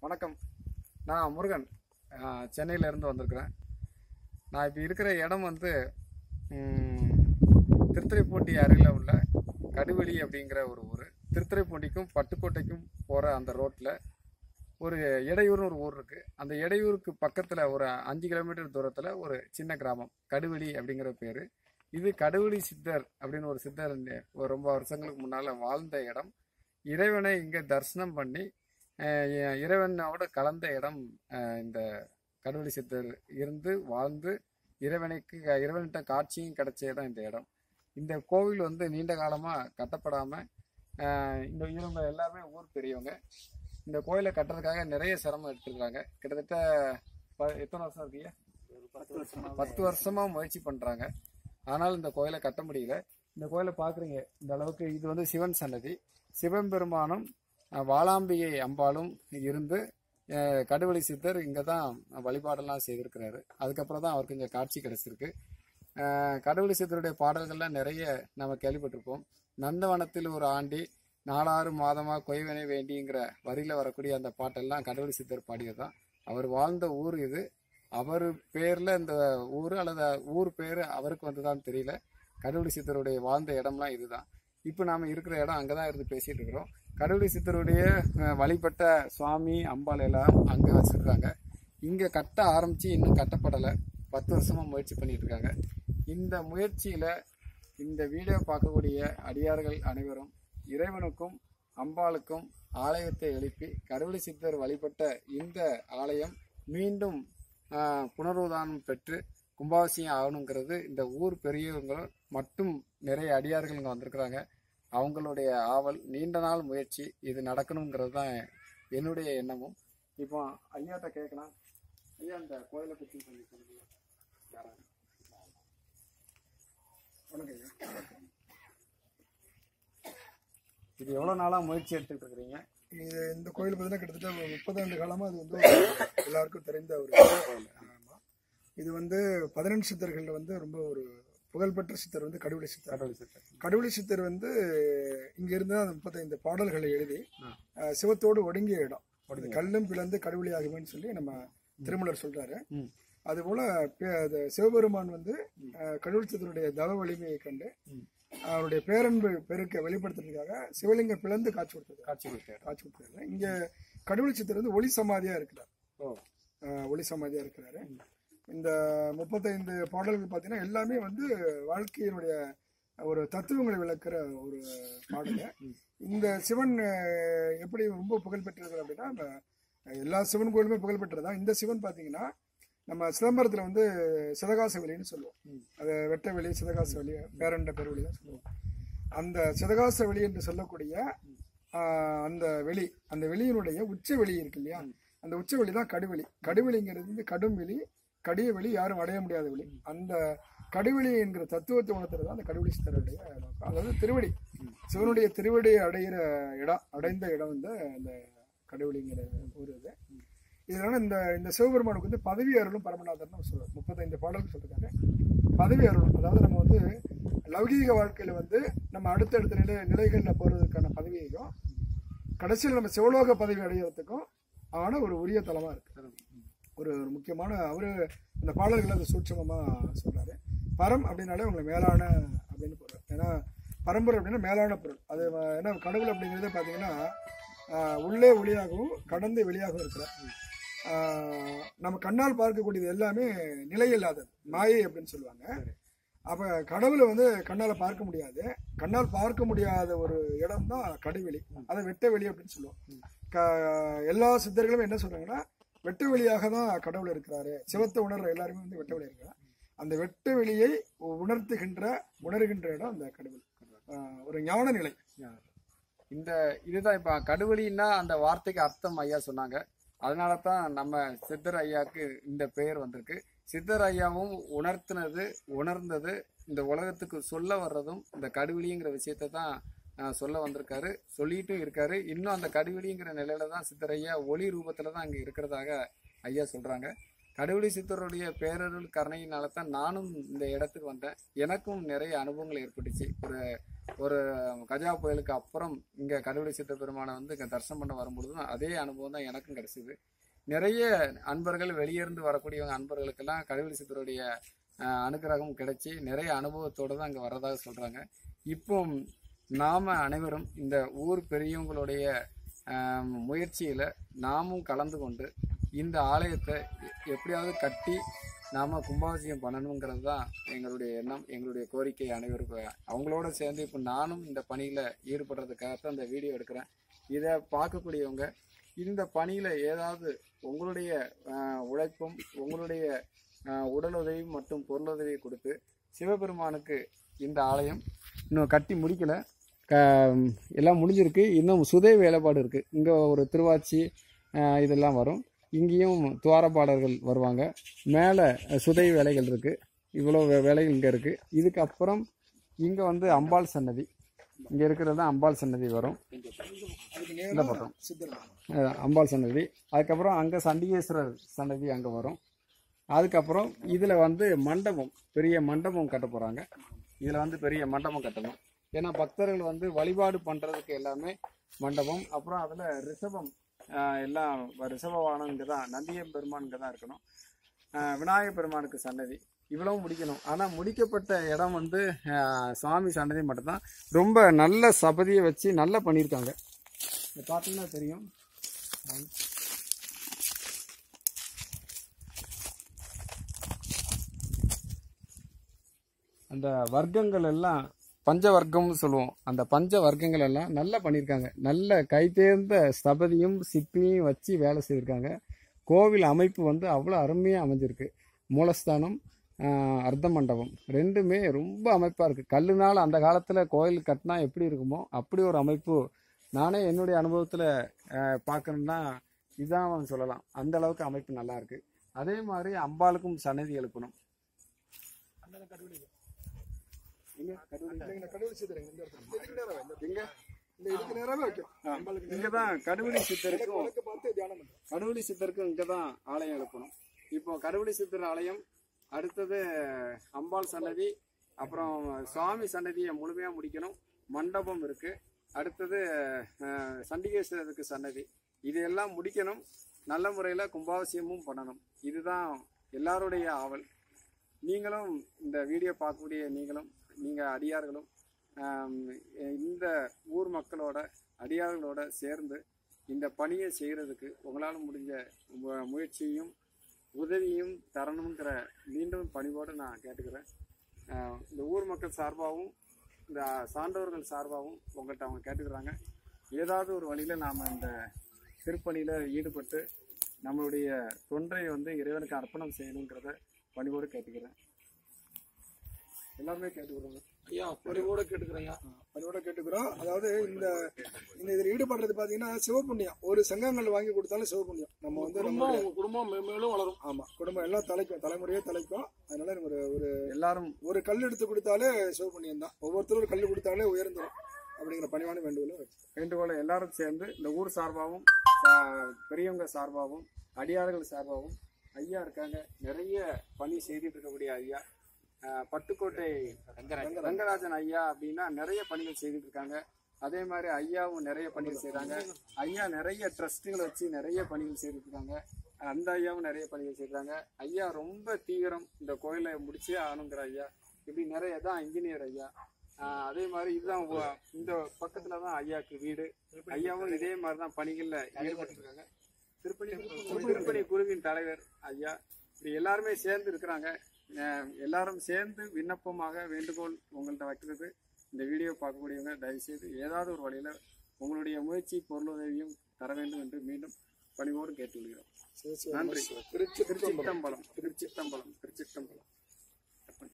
வணக்கம் நான் முருகன் ஆஹ், சென்னையில இருந்து வந்திருக்கிறேன் நான் இப்போ இருக்கிற இடம் வந்து ம், திருத்துறைப்பூண்டி அருகில் உள்ள கடுவெளி அப்படிங்கிற ஒரு ஊர் திருத்துறைப்பூண்டிக்கும் பட்டுக்கோட்டைக்கும் போகிற அந்த ரோட்டில் ஒரு இடையூர்னு ஒரு ஊர் இருக்குது அந்த இடையூருக்கு பக்கத்தில் ஒரு அஞ்சு கிலோமீட்டர் தூரத்தில் ஒரு சின்ன கிராமம் கடுவெளி அப்படிங்கிற பேர் இது கடுவெளி சித்தர் அப்படின்னு ஒரு சித்தர் இந்த- ஒரு ரொம்ப வருஷங்களுக்கு முன்னால் வாழ்ந்த இடம் இறைவனை இங்கே தரிசனம் பண்ணி அஹ், இ- இறைவனோட கலந்த இடம் அஹ், இந்த கடுவெளி சித்தர் இருந்து வாழ்ந்து இறைவனுக்கு இறைவன்கிட்ட காட்சியும் கிடைச்ச இடம் இந்த இடம் இந்த கோவில் வந்து நீண்ட காலமாக கட்டப்படாமல் இந்த இவங்க எல்லாருமே ஊர் பெரியவங்க இந்த கோயிலை கட்டுறதுக்காக நிறைய சிரமம் எடுத்துருக்காங்க கிட்டத்தட்ட ப- எத்தனை வருஷம் இருக்கீங்க பத்து வருஷமா முயற்சி பண்றாங்க ஆனால் இந்த கோயிலை கட்ட முடியல இந்த கோயிலை பாக்குறீங்க இந்த அளவுக்கு இது வந்து சிவன் சன்னதி சிவபெருமானும் அஹ், வாளாம்பிகை அம்பாளும் இருந்து அஹ், கடுவெளி சித்தர் இங்கே தான் வழிபாடெல்லாம் செய்திருக்கிறாரு அதுக்கப்புறம் தான் அவருக்கு இங்கே காட்சி கிடைச்சிருக்கு அஹ், கடுவெளி சித்தருடைய பாடல்கள்லாம் நிறைய நம்ம கேள்விப்பட்டிருப்போம் நந்தவனத்தில் ஒரு ஆண்டி நாலாறு மாதமா கொய்வனை வேண்டிங்கிற வரியில வரக்கூடிய அந்த பாட்டெல்லாம் கடவுளி சித்தர் பாடியது தான் அவர் வாழ்ந்த ஊர் இது அவர் பேர்ல இந்த ஊர் அல்லது ஊர் பேர் அவருக்கு வந்ததான்னு தெரியல கடவுளி சித்தருடைய வாழ்ந்த இடம்லாம் இதுதான் இப்போ நாம இருக்கிற இடம் அங்கே தான் இருந்து பேசிட்டு இருக்கிறோம் கடவுளி சித்தருடைய அஹ், வழிபட்ட சுவாமி அம்பாள் எல்லாம் அங்கே வச்சிருக்காங்க இங்கே கட்ட ஆரம்பிச்சு இன்னும் கட்டப்படலை பத்து வருஷமா முயற்சி பண்ணிட்டு இருக்காங்க இந்த முயற்சியில இந்த வீடியோ பார்க்கக்கூடிய அடியார்கள் அனைவரும் இறைவனுக்கும் அம்பாளுக்கும் ஆலயத்தை எழுப்பி கடவுளி சித்தர் வழிபட்ட இந்த ஆலயம் மீண்டும் ஆஹ், புனருதானம் பெற்று கும்பாபிஷேகம் ஆகணுங்கிறது இந்த ஊர் பெரியவங்க மட்டும் நிறைய அடியார்கள் இங்கே வந்திருக்கிறாங்க அவங்களுடைய ஆவல் நீண்ட நாள் முயற்சி இது நடக்கணுங்கிறது தான் என்னுடைய எண்ணமும் இப்போ ஐயாட்ட கேட்கலாம் ஐயா இந்த கோயிலை பற்றி சொல்லி சொல்லுங்க யாரா வணக்கம் ஐயா இது எவ்வளோ நாளாக முயற்சி எடுத்துக்கிட்டு இருக்கிறீங்க இது இந்த கோயில் பார்த்தீங்கன்னா கிட்டத்தட்ட ஒரு முப்பது ஆண்டு காலமா அது வந்து எல்லாருக்கும் தெரிந்த ஒரு கோயில் ஆமா. இது வந்து பதினெண்டு சித்தர்கள் வந்து ரொம்ப ஒரு புகழ்பெற்ற சித்தர் வந்து கடவுளை சித்தர் கடவுள் சித்தர் கடவுளை சித்தர் வந்து இங்க இருந்து அந்த முப்பத்தைந்து பாடல்களை எழுதி ஆ. அஹ், சிவத்தோடு ஒடுங்கிய இடம் இது கல்லும் பிளந்து கடவுளி ஆகுமேன்னு சொல்லி நம்ம திருமலர் சொல்றாரு ம் அதுபோல பே- அது சிவபெருமான் வந்து அஹ், கடவுள் சித்தருடைய தவ வலிமையை கண்டு ம். அவருடைய பேரன்பு பெருக்க வெளிப்படுத்துறதுக்காக சிவலிங்கம் பிளந்து காட்சி கொடுத்தது காட்சி கொடுத்தார் காட்சி கொடுத்தாரு இங்க கடவுள் சித்தர் வந்து ஒளி சமாதியா இருக்கிறார் ஓ அஹ் ஒளி சமாதியா இருக்கிறாரு இந்த முப்பத்தைந்து பாடல்கள் பார்த்தீங்கன்னா எல்லாமே வந்து வாழ்க்கையினுடைய ஒரு தத்துவங்களை விளக்குற ஒரு பாடல் இந்த சிவன் அஹ், எப்படி ரொம்ப புகழ் பெற்றது அப்படின்னா நம்ம எல்லா சிவன் கோயிலுமே புகழ் பெற்றதுதான் இந்த சிவன் பார்த்தீங்கன்னா நம்ம சிதம்பரத்தில் வந்து சிதகாச வெளின்னு சொல்லுவோம் அது வெட்ட வெளி சிதகாச வெளி பேரண்ட பெருவெளி தான் சொல்லுவோம் அந்த சிதகாச வெளி என்று சொல்லக்கூடிய ஆஹ், அந்த வெளி அந்த வெளியினுடைய உச்ச வெளி இருக்கு இல்லையா அந்த உச்ச வெளி தான் கடுவெளி கடுவெளிங்கிறது வந்து கடும் வெளி கடிய வெளி யாரும் அடைய முடியாத வெளி அந்த கடுவெளி என்கிற தத்துவத்தை உணர்த்துறது தான் அந்த கடுவெளி சித்தருடைய நோக்கம் அதாவது திருவடி சிவனுடைய திருவடி அடையிற இடம் அடைந்த இடம் வந்து அந்த கடுவெளிங்கிற ஊர் இது இதனால இந்த இந்த சிவபெருமானுக்கு வந்து பதவி அருளும் பரமநாதர்னு சொல்லுவார் முப்பத்தைந்து பாடல்கள் சொல்லிருக்காரு பதவி அருளும் அதாவது நம்ம வந்து லௌகீக வாழ்க்கையில வந்து நம்ம அடுத்தடுத்த நிலை நிலைகளில் போறதுக்கான பதவியையும் கடைசியில் நம்ம சிவலோக பதவி அடையிறதுக்கும் ஆன ஒரு உரிய தலமா இருக்கு ஒரு ஒரு முக்கியமான அவரு இந்த பாடல்களை அது சூட்சமமா சொல்றாரு பரம் அப்படின்னாலே உங்களை மேலான அப்படின்னு போடுறாரு ஏன்னா பரம்பரை அப்படின்னா மேலான பொருள் அது வ- ஏன்னா கடவுள் அப்படிங்கிறதே பார்த்தீங்கன்னா ஆஹ், உள்ளே ஒளியாகவும் கடந்து வெளியாகவும் இருக்கிறார் ஆஹ், நம்ம கண்ணால் பார்க்கக்கூடியது எல்லாமே நிலையில்லாதது மாயை அப்படின்னு சொல்லுவாங்க அப்ப கடவுளை வந்து கண்ணால பார்க்க முடியாது கண்ணால் பார்க்க முடியாத ஒரு இடம் தான் கடைவெளி அதை வெட்ட வெளி அப்படின்னு சொல்லுவோம் க- எல்லா சித்தர்களும் என்ன சொல்றாங்கன்னா வெட்ட வெளியாக தான் கடவுள் இருக்கிறாரு சிவத்தை உணர்ற எல்லாருமே வந்து வெட்ட வெளி இருக்கிறார் அந்த வெட்ட வெளியை உணர்த்துகின்ற உணர்கின்ற இடம் அந்த கடவுள் ஆஹ் ஒரு ஞான நிலை இந்த இதுதான் இப்போ கடுவெளின்னா அந்த வார்த்தைக்கு அர்த்தம் ஐயா சொன்னாங்க அதனால தான் நம்ம சித்தர் ஐயாவுக்கு இந்த பெயர் வந்திருக்கு சித்தர் ஐயாவும் உணர்த்தினது உணர்ந்தது இந்த உலகத்துக்கு சொல்ல வர்றதும் இந்த கடுவெளிங்கிற விஷயத்தை தான் அஹ், சொல்ல வந்திருக்காரு சொல்லிட்டும் இருக்காரு இன்னும் அந்த கடுவெளிங்கிற நிலையில தான் சித்தர் ஐயா ஒளி ரூபத்துல தான் அங்கே இருக்கிறதாக ஐயா சொல்றாங்க கடுவெளி சித்தருடைய பேரருள் கருணையினால தான் நானும் இந்த இடத்துக்கு வந்தேன் எனக்கும் நிறைய அனுபவங்கள் ஏற்பட்டுச்சு ஒரு ஒரு கஜா புயலுக்கு அப்புறம் இங்கே கடுவெளி சித்த பெருமானை வந்து இங்கே தரிசனம் பண்ண வரும்பொழுதும் அதே அனுபவம் தான் எனக்கும் கிடைச்சிது நிறைய அன்பர்கள் வெளியிருந்து வரக்கூடியவங்க அன்பர்களுக்கெல்லாம் கடுவெளி சித்தருடைய ஆஹ், அனுக்கிரகம் கிடைச்சி நிறைய அனுபவத்தோடு தான் அங்கே வர்றதாக சொல்கிறாங்க இப்போ நாம அனைவரும் இந்த ஊர் பெரியவங்களுடைய ஆம், முயற்சியில நாமும் கலந்து கொண்டு இந்த ஆலயத்தை எ- எப்படியாவது கட்டி நாம கும்பாபிஷேகம் பண்ணணுங்கிறது தான் எங்களுடைய எண்ணம் எங்களுடைய கோரிக்கை அனைவருக்கும் அவங்களோட சேர்ந்து இப்போ நானும் இந்த பணியில ஈடுபடுறதுக்காகத்தான் இந்த வீடியோ எடுக்கிறேன் இதை பார்க்கக்கூடியவங்க இந்த பணியில ஏதாவது உங்களுடைய ஆஹ், உழைப்பும் உங்களுடைய ஆஹ், உடலுதவி மற்றும் பொருளுதவி கொடுத்து சிவபெருமானுக்கு இந்த ஆலயம் இன்னும் கட்டி முடிக்கல க எல்லாம் முடிஞ்சிருக்கு இன்னும் சுதை வேலைப்பாடு இருக்குது இங்கே ஒரு திருவாச்சி ஆஹ், இதெல்லாம் வரும் இங்கேயும் துவாரப்பாடர்கள் வருவாங்க மேலே சுதை வேலைகள் இருக்குது இவ்வளோ வே- வேலைகள் இங்கே இருக்குது இதுக்கப்புறம் இங்கே வந்து அம்பாள் சன்னதி இங்கே இருக்கிறது தான் அம்பாள் சன்னதி வரும் அதுக்கு இந்த நேரம் பக்கம் சித்தர் அஹ் அம்பாள் சன்னதி அதுக்கப்புறம் அங்கே சண்டிகேஸ்வரர் சன்னதி அங்கே வரும் அதுக்கப்புறம் இதில் வந்து மண்டபம் பெரிய மண்டபம் கட்ட போகிறாங்க இதில் வந்து பெரிய மண்டபம் கட்டணும் ஏன்னா பக்தர்கள் வந்து வழிபாடு பண்ணுறதுக்கு எல்லாமே மண்டபம் அப்புறம் அதில் ரிஷபம் அஹ் எல்லாம் ரிஷபவானம் இங்கே தான் நந்தியம் பெருமான் இங்கே தான் இருக்கணும் அஹ் விநாயகர் பெருமானுக்கு சன்னதி இவ்வளவும் முடிக்கணும் ஆனால் முடிக்கப்பட்ட இடம் வந்து அஹ் சுவாமி சன்னதி மட்டும்தான் ரொம்ப நல்ல சபதியை வச்சு நல்லா பண்ணியிருக்காங்க இதை பார்த்தீங்கன்னா தெரியும் அந்த வர்க்கங்கள் எல்லாம் பஞ்ச வர்க்கம்னு சொல்லுவோம் அந்த பஞ்ச வர்க்கங்கள் எல்லாம் நல்லா பண்ணியிருக்காங்க நல்ல கைதேர்ந்த ஸ்தபதியும் சிற்பியும் வச்சு வேலை செய்திருக்காங்க கோவில் அமைப்பு வந்து அவ்வளோ அருமையாக அமைஞ்சிருக்கு மூலஸ்தானம் ஆஹ், அர்த்த மண்டபம் ரெண்டுமே ரொம்ப அமைப்பாக இருக்குது கல்லுனால் அந்த காலத்தில் கோயில் கட்டினா எப்படி இருக்குமோ அப்படி ஒரு அமைப்பு நானே என்னுடைய அனுபவத்தில் பார்க்கணுன்னா இதான் சொல்லலாம் அந்த அளவுக்கு அமைப்பு நல்லா இருக்கு அதே மாதிரி அம்பாளுக்கும் சன்னதி எழுப்பணும் எங்க? இல்லைங்க கடவுள் சித்தர் இந்த இடத்துல இதுக்கு நேரா இந்த இடத்துல. எங்க? இந்த இதுக்கு நேராவே வைக்கும் நம்மளுக்கு இங்க தான் கடுவெளி சித்தருக்கும் வழக்கு பார்த்து தியானம் பண்றோம் கடுவெளி சித்தருக்கும் இங்கே தான் ஆலயம் எழுப்பணும் இப்போ கடுவெளி சித்தர் ஆலயம் அடுத்தது அம்பாள் சன்னதி அப்புறம் சுவாமி சன்னதியை முழுமையாக முடிக்கணும் மண்டபம் இருக்கு அடுத்தது அஹ், சண்டிகேஸ்வரருக்கு சன்னதி இதையெல்லாம் முடிக்கணும் நல்ல முறையில் கும்பாபிஷேகமும் பண்ணணும் இதுதான் எல்லாருடைய ஆவல் நீங்களும் இந்த வீடியோ பார்க்கக்கூடிய நீங்களும் நீங்கள் அடியார்களும் ஆம், இந்த ஊர் மக்களோட அடியார்களோட சேர்ந்து இந்த பணியை செய்கிறதுக்கு உங்களால் முடிஞ்ச மு- முயற்சியும் உதவியும் தரணுங்கிற மீண்டும் பணிவோடு நான் கேட்டுக்கிறேன் ஆஹ் இந்த ஊர் மக்கள் சார்பாகவும் இந்த சான்றோர்கள் சார்பாகவும் உங்கள்கிட்ட அவங்க கேட்டுக்கிறாங்க ஏதாவது ஒரு வழியில் நாம் இந்த திருப்பணியில் ஈடுபட்டு நம்மளுடைய தொன்றை வந்து இறைவனுக்கு அர்ப்பணம் செய்யணுங்கிறத பணிவோடு கேட்டுக்கிறேன் எல்லாருமே கேட்டுக்கிறோங்க ஐயா பரிவோட கேட்டுக்கிறேங்க அதோட கேட்டுக்கிறோம் அதாவது இந்த இந்த இதில் ஈடுபடுறது பார்த்தீங்கன்னா சிவபுண்ணியம் ஒரு செங்கங்கள் வாங்கி கொடுத்தாலும் சிவபுண்ணியம் நம்ம வந்து நம்ம குடும்பம் உங்க குடும்பம் மே- மேலும் வளரும் ஆமா குடும்பம் எல்லாம் தலைக்கும் தலைமுறையே தலைக்கும் அதனால ஒரு ஒரு எல்லாரும் ஒரு கல் எடுத்து கொடுத்தாலே சிவபுண்ணியம் தான் ஒவ்வொருத்தரும் ஒரு கல் கொடுத்தாலே உயர்ந்துடும் அப்படிங்கிற பணிவான வேண்டுகோளை வச்சு வேண்டுகோளை எல்லாரும் சேர்ந்து இந்த ஊர் சார்பாகவும் சா- பெரியவங்க சார்பாகவும் அடியார்கள் சார்பாகவும் ஐயா இருக்காங்க நிறைய பணி செய்துட்டு இருக்கக்கூடிய ஐயா ஆஹ் பட்டுக்கோட்டை ரங்கராஜன் ஐயா அப்படின்னா நிறைய பணிகள் செய்துட்டு இருக்காங்க அதே மாதிரி ஐயாவும் நிறைய பணிகள் செய்றாங்க ஐயா நிறைய ட்ரஸ்ட்டுகளை வச்சு நிறைய பணிகள் செய்துட்டு இருக்காங்க அந்த ஐயாவும் நிறைய பணிகள் செய்றாங்க ஐயா ரொம்ப தீவிரம் இந்த கோயிலை முடிச்சே ஆகணுங்கிற ஐயா இப்படி நிறைய தான் இன்ஜினியர் ஐயா ஆஹ் அதே மாதிரி இதுதான் உ- இந்த பக்கத்துல தான் ஐயாக்கு வீடு ஐயாவும் இதே மாதிரி தான் பணிகள்ல ஈடுபட்டிருக்காங்க திருப்பணி திருப்பணி குழுவின் தலைவர் ஐயா இப்படி எல்லாருமே சேர்ந்து இருக்கிறாங்க அஹ் எல்லாரும் சேர்ந்து விண்ணப்பமாக வேண்டுகோள் உங்கள்கிட்ட வைக்கிறது இந்த வீடியோ பார்க்கக்கூடியவங்க தயவுசெய்து ஏதாவது ஒரு வழியில உங்களுடைய முயற்சி பொருளுதவியும் தர வேண்டும் என்று மீண்டும் பணிவோடு கேட்டுக்கொள்கிறோம் நன்றி திருச்சி திருச்சிட்டம்பலம் திருச்சிட்டம்பலம் திருச்சிட்டம்பலம்